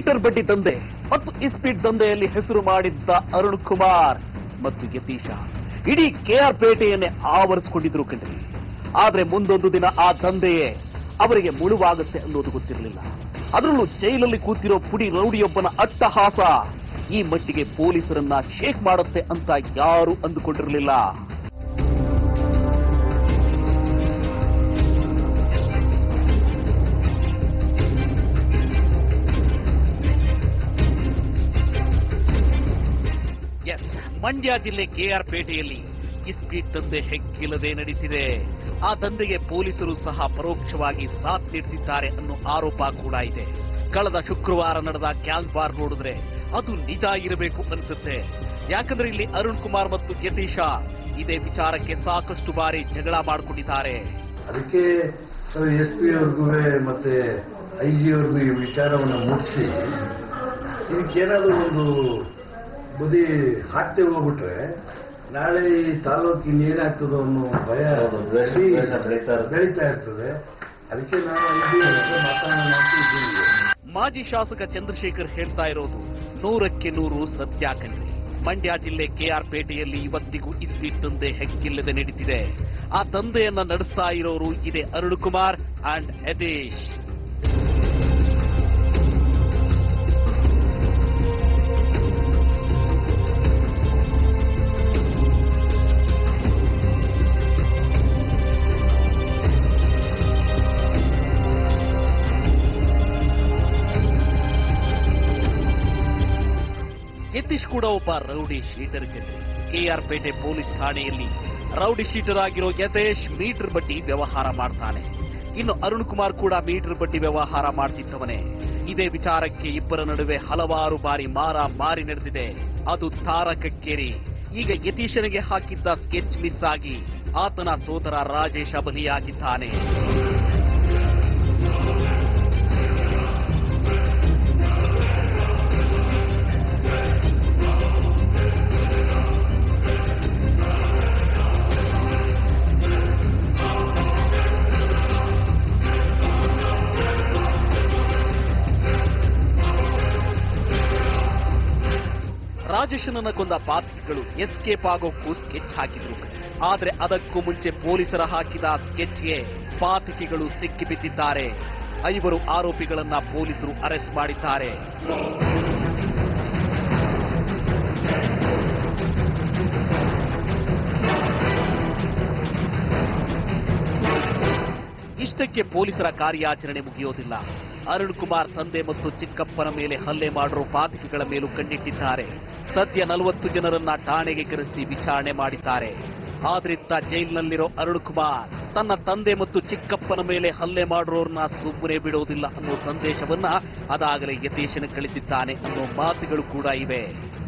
Metre ಬಡ್ಡಿ ದಂಧೆ ಮತ್ತು ಇಸ್ಪೀಟ್ ದಂಧೆಯಲ್ಲಿ ಹೆಸರು ಮಾಡಿದ್ದ ಅರುಣ್ ಕುಮಾರ್ ಮತ್ತು ಯತೀಶ ಇಡೀ ಕೆಆರ್ ಪೇಟೆಯನ್ನೇ ಆವರಿಸಿಕೊಂಡಿದ್ರು ಕಣ್ರಿ ಆದ್ರೆ ಮುಂದೊಂದು ದಿನ ಆ ದಂಧೆಯೇ ಅವರಿಗೆ ಮುಳುವಾಗುತ್ತೆ ಅನ್ನೋದು ಗೊತ್ತಿರಲಿಲ್ಲ ಅದರಲ್ಲೂ ಜೈಲಲ್ಲಿ ಕೂತಿರೋ ಪುಡಿ ರೌಡಿಯೊಬ್ಬನ ಅಟ್ಟಹಾಸ ಈ ಮಟ್ಟಿಗೆ ಪೊಲೀಸರನ್ನ ಶೇಕ್ ಮಾಡುತ್ತೆ ಅಂತ ಯಾರು ಅಂದುಕೊಂಡಿರಲಿಲ್ಲ ಎಸ್ ಮಂಡ್ಯ ಜಿಲ್ಲೆ ಕೆಆರ್ ಪೇಟೆಯಲ್ಲಿ ಇಸ್ಪೀಟ್ ದಂಧೆ ಹೆಕ್ಕಿಲ್ಲದೆ ನಡೀತಿದೆ ಆ ದಂಧೆಗೆ ಪೊಲೀಸರು ಸಹ ಪರೋಕ್ಷವಾಗಿ ಸಾಥ್ ನೀಡುತ್ತಿದ್ದಾರೆ ಅನ್ನೋ ಆರೋಪ ಕೂಡ ಇದೆ ಕಳೆದ ಶುಕ್ರವಾರ ನಡೆದ ಕ್ಯಾಂಪ್ ಬಾರ್ ನೋಡಿದ್ರೆ ಅದು ನಿಜ ಇರಬೇಕು ಅನ್ಸುತ್ತೆ ಯಾಕಂದ್ರೆ ಇಲ್ಲಿ ಅರುಣ್ ಕುಮಾರ್ ಮತ್ತು ಯತೀಶ ಇದೇ ವಿಚಾರಕ್ಕೆ ಸಾಕಷ್ಟು ಬಾರಿ ಜಗಳ ಮಾಡಿಕೊಂಡಿದ್ದಾರೆ ಅದಕ್ಕೆ ಎಸ್ ಪಿ ಅವ್ರಿಗೂ ಮತ್ತೆ ಐ ಜಿ ಅವ್ರಿಗೂ ಈ ವಿಚಾರವನ್ನು ಮುಟ್ಟಿಸಿ ಇದಕ್ಕೇನಾದರೂ ಒಂದು ಬುದ್ಧಿ ಹಾಕ್ತೆ ಹೋಗ್ಬಿಟ್ರೆ ನಾಳೆ ಈ ತಾಲೂಕಿನ ಏನಾಗ್ತದೋ ಅನ್ನೋ ಭಯ ಹೌದು, ದ್ವೇಷ- ಇಡೀ ದ್ವೇಷ ಬೆಳೀತಾ ಇರುತ್ತೆ. ಬೆಳೀತಾ ಇರ್ತದೆ ಅದಕ್ಕೆ ನಾವು ಐ ಜಿ ಮಾತಾಡೋಣ ಅಂತ ಇದ್ದೀವಿ ಮಾಜಿ ಶಾಸಕ ಚಂದ್ರಶೇಖರ್ ಹೇಳ್ತಾ ಇರೋದು ನೂರಕ್ಕೆ ನೂರು ಸತ್ಯ ಕಣ್ರಿ ಮಂಡ್ಯ ಜಿಲ್ಲೆ ಕೆಆರ್ ಪೇಟೆಯಲ್ಲಿ ಇವತ್ತಿಗೂ ಇಸ್ಪೀಟ್ ದಂಧೆ ಹೆಕ್ಕಿಲ್ಲದೆ ನಡೀತಿದೆ ಆ ದಂಧೆಯನ್ನ ನಡೆಸ್ತಾ ಇರೋರು ಇದೆ ಅರುಣ್ ಕುಮಾರ್ ಅಂಡ್ ಯತೀಶ್ ಯತೀಶ್ ಕೂಡ ಒಬ್ಬ ರೌಡಿ ಶೀಟರ್ ಕಣ್ರಿ ಕೆಆರ್ ಪೇಟೆ ಪೊಲೀಸ್ ಠಾಣೆಯಲ್ಲಿ ರೌಡಿ ಶೀಟರ್ ಆಗಿರೋ ಯತೇಶ್ ಮೀಟರ್ ಬಡ್ಡಿ ವ್ಯವಹಾರ ಮಾಡ್ತಾನೆ ಇನ್ನು ಅರುಣ್ ಕುಮಾರ್ ಕೂಡ ಮೀಟರ್ ಬಡ್ಡಿ ವ್ಯವಹಾರ ಮಾಡ್ತಿದ್ದವನೇ ಇದೇ ವಿಚಾರಕ್ಕೆ ಇಬ್ಬರ ನಡುವೆ ಹಲವಾರು ಬಾರಿ ಮಾರ ಮಾರಿ ನಡೆದಿದೆ ಅದು ತಾರಕಕ್ಕೇರಿ ಈಗ ಯತೀಶನಿಗೆ ಹಾಕಿದ್ದ ಸ್ಕೆಚ್ ಮಿಸ್ ಆಗಿ ಆತನ ಸೋದರ ರಾಜೇಶ ಬಲಿಯಾಗಿದ್ದಾನೆ ರಾಜೇಶನನ್ನ ಕೊಂದ ಪಾತ್ರಗಳು ಎಸ್ಕೇಪ್ ಆಗೋಕ್ಕೂ ಸ್ಕೆಚ್ ಹಾಕಿದ್ರು ಆದ್ರೆ ಅದಕ್ಕೂ ಮುಂಚೆ ಪೊಲೀಸರ ಹಾಕಿದ ಸ್ಕೆಚ್ಗೆ ಪಾತಕಿಗಳು ಸಿಕ್ಕಿಬಿದ್ದಿದ್ದಾರೆ ಐವರು ಆರೋಪಿಗಳನ್ನ ಪೊಲೀಸರು ಅರೆಸ್ಟ್ ಮಾಡಿದ್ದಾರೆ ಇಷ್ಟಕ್ಕೆ ಪೊಲೀಸರ ಕಾರ್ಯಾಚರಣೆ ಮುಗಿಯೋದಿಲ್ಲ ಅರುಣ್ ಕುಮಾರ್ ತಂದೆ ಮತ್ತು ಚಿಕ್ಕಪ್ಪನ ಮೇಲೆ ಹಲ್ಲೆ ಮಾಡಿರೋ ಪಾತಕಿಗಳ ಮೇಲೂ ಕಣ್ಣಿಟ್ಟಿದ್ದಾರೆ ಸದ್ಯ ನಲವತ್ತು ಜನರನ್ನ ಠಾಣೆಗೆ ಕರೆಸಿ ವಿಚಾರಣೆ ಮಾಡಿದ್ದಾರೆ ಆದ್ರಿತ್ತ ಜೈಲಿನಲ್ಲಿರೋ ಅರುಣ್ ಕುಮಾರ್ ತನ್ನ ತಂದೆ ಮತ್ತು ಚಿಕ್ಕಪ್ಪನ ಮೇಲೆ ಹಲ್ಲೆ ಮಾಡಿರೋರ್ನ ಸುಮ್ಮನೆ ಬಿಡೋದಿಲ್ಲ ಅನ್ನೋ ಸಂದೇಶವನ್ನ ಅದಾಗಲೇ ಯತೀಶನ ಕಳಿಸಿದ್ದಾನೆ ಅನ್ನೋ ಮಾತುಗಳು ಕೂಡ ಇವೆ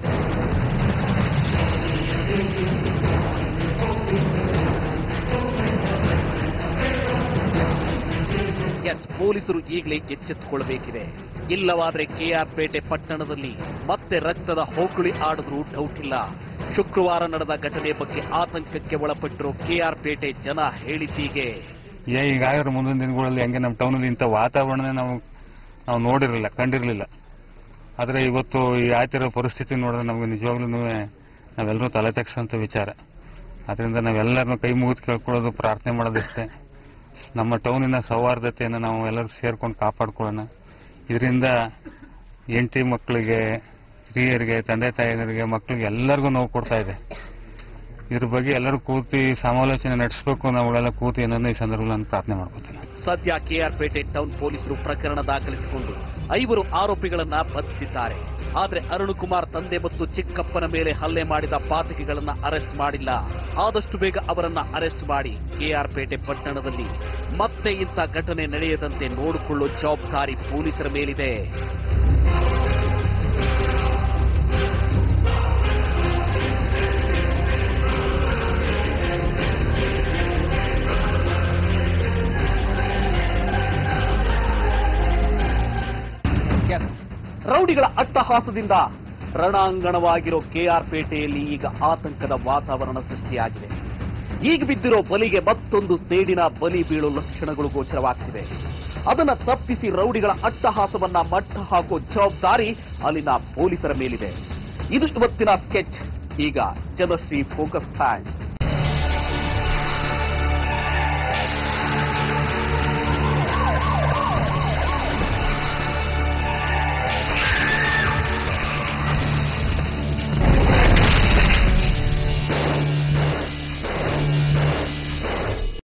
ಎಸ್ ಪೊಲೀಸರು ಈಗಲೇ ಎಚ್ಚೆತ್ತುಕೊಳ್ಳಬೇಕಿದೆ ಇಲ್ಲವಾದ್ರೆ ಕೆಆರ್ ಪೇಟೆ ಪಟ್ಟಣದಲ್ಲಿ ಮತ್ತೆ ರಕ್ತದ ಹೋಗುಳಿ ಆಡಿದ್ರೂ ಡೌಟ್ ಇಲ್ಲ ಶುಕ್ರವಾರ ನಡೆದ ಘಟನೆ ಬಗ್ಗೆ ಆತಂಕಕ್ಕೆ ಒಳಪಟ್ಟಿರೋ ಕೆಆರ್ ಪೇಟೆ ಜನ ಹೇಳಿದ್ದೀಗೆ ಏ ಈಗಾಗಿರೋ ಮುಂದಿನ ದಿನಗಳಲ್ಲಿ ಹಂಗೆ ನಮ್ಮ ಟೌನಲ್ಲಿ ಇಂಥ ವಾತಾವರಣ ನಾವು ನಾವು ನೋಡಿರಲಿಲ್ಲ ಕಂಡಿರಲಿಲ್ಲ ಆದರೆ ಇವತ್ತು ಈ ಆಯ್ತಿರೋ ಪರಿಸ್ಥಿತಿ ನೋಡಿದ್ರೆ ನಮಗೆ ನಿಜವಾಗ್ಲೂ ನಾವೆಲ್ಲರೂ ತಲೆ ತಗ್ಸೋಂಥ ವಿಚಾರ ಅದರಿಂದ ನಾವೆಲ್ಲರನ್ನೂ ಕೈ ಮುಗಿದು ಕೇಳ್ಕೊಳ್ಳೋದು ಪ್ರಾರ್ಥನೆ ಮಾಡೋದಷ್ಟೇ ನಮ್ಮ ಟೌನಿನ ಸೌಹಾರ್ದತೆಯನ್ನು ನಾವು ಎಲ್ಲರೂ ಸೇರ್ಕೊಂಡು ಕಾಪಾಡ್ಕೊಳ್ಳೋಣ ಇದರಿಂದ ಹೆಂಡತಿ ಮಕ್ಕಳಿಗೆ ಹಿರಿಯರಿಗೆ ತಂದೆ ತಾಯಿಯರಿಗೆ ಮಕ್ಕಳಿಗೆ ಎಲ್ಲರಿಗೂ ನೋವು ಕೊಡ್ತಾ ಇದೆ ಇದ್ರ ಬಗ್ಗೆ ಎಲ್ಲರೂ ಕೂತಿ ಸಮಾಲೋಚನೆ ನಡೆಸಬೇಕು ನಾವುಗಳೆಲ್ಲ ಕೂತಿ ಅನ್ನೋದನ್ನ ಈ ಸಂದರ್ಭದಲ್ಲಿ ನಾನು ಪ್ರಾರ್ಥನೆ ಮಾಡ್ಕೊತೀನಿ ಸದ್ಯ ಕೆಆರ್ ಪೇಟೆ ಟೌನ್ ಪೊಲೀಸರು ಪ್ರಕರಣ ದಾಖಲಿಸಿಕೊಂಡು ಐವರು ಆರೋಪಿಗಳನ್ನ ಬಂಧಿಸಿದ್ದಾರೆ ಆದ್ರೆ ಅರುಣ್ ಕುಮಾರ್ ತಂದೆ ಮತ್ತು ಚಿಕ್ಕಪ್ಪನ ಮೇಲೆ ಹಲ್ಲೆ ಮಾಡಿದ ಪಾತಕಿಗಳನ್ನ ಅರೆಸ್ಟ್ ಮಾಡಿಲ್ಲ ಆದಷ್ಟು ಬೇಗ ಅವರನ್ನ ಅರೆಸ್ಟ್ ಮಾಡಿ ಕೆಆರ್ ಪೇಟೆ ಪಟ್ಟಣದಲ್ಲಿ ಮತ್ತೆ ಇಂಥ ಘಟನೆ ನಡೆಯದಂತೆ ನೋಡಿಕೊಳ್ಳೋ ಜವಾಬ್ದಾರಿ ಪೊಲೀಸರ ಮೇಲಿದೆ Yes. ರೌಡಿಗಳ ಅಟ್ಟಹಾಸದಿಂದ ರಣಾಂಗಣವಾಗಿರೋ ಕೆಆರ್ ಪೇಟೆಯಲ್ಲಿ ಈಗ ಆತಂಕದ ವಾತಾವರಣ ಸೃಷ್ಟಿಯಾಗಿದೆ ಈಗ ಬಿದ್ದಿರೋ ಬಲಿಗೆ ಮತ್ತೊಂದು ಸೇಡಿನ ಬಲಿ ಬೀಳೋ ಲಕ್ಷಣಗಳು ಗೋಚರವಾಗ್ತಿವೆ ಅದನ್ನ ತಪ್ಪಿಸಿ ರೌಡಿಗಳ ಅಟ್ಟಹಾಸವನ್ನ ಮಟ್ಟ ಹಾಕೋ ಜವಾಬ್ದಾರಿ ಅಲ್ಲಿನ ಪೊಲೀಸರ ಮೇಲಿದೆ ಇದು ಇವತ್ತಿನ ಸ್ಕೆಚ್ ಈಗ ಜನಶ್ರೀ ಫೋಕಸ್ ಟೈಮ್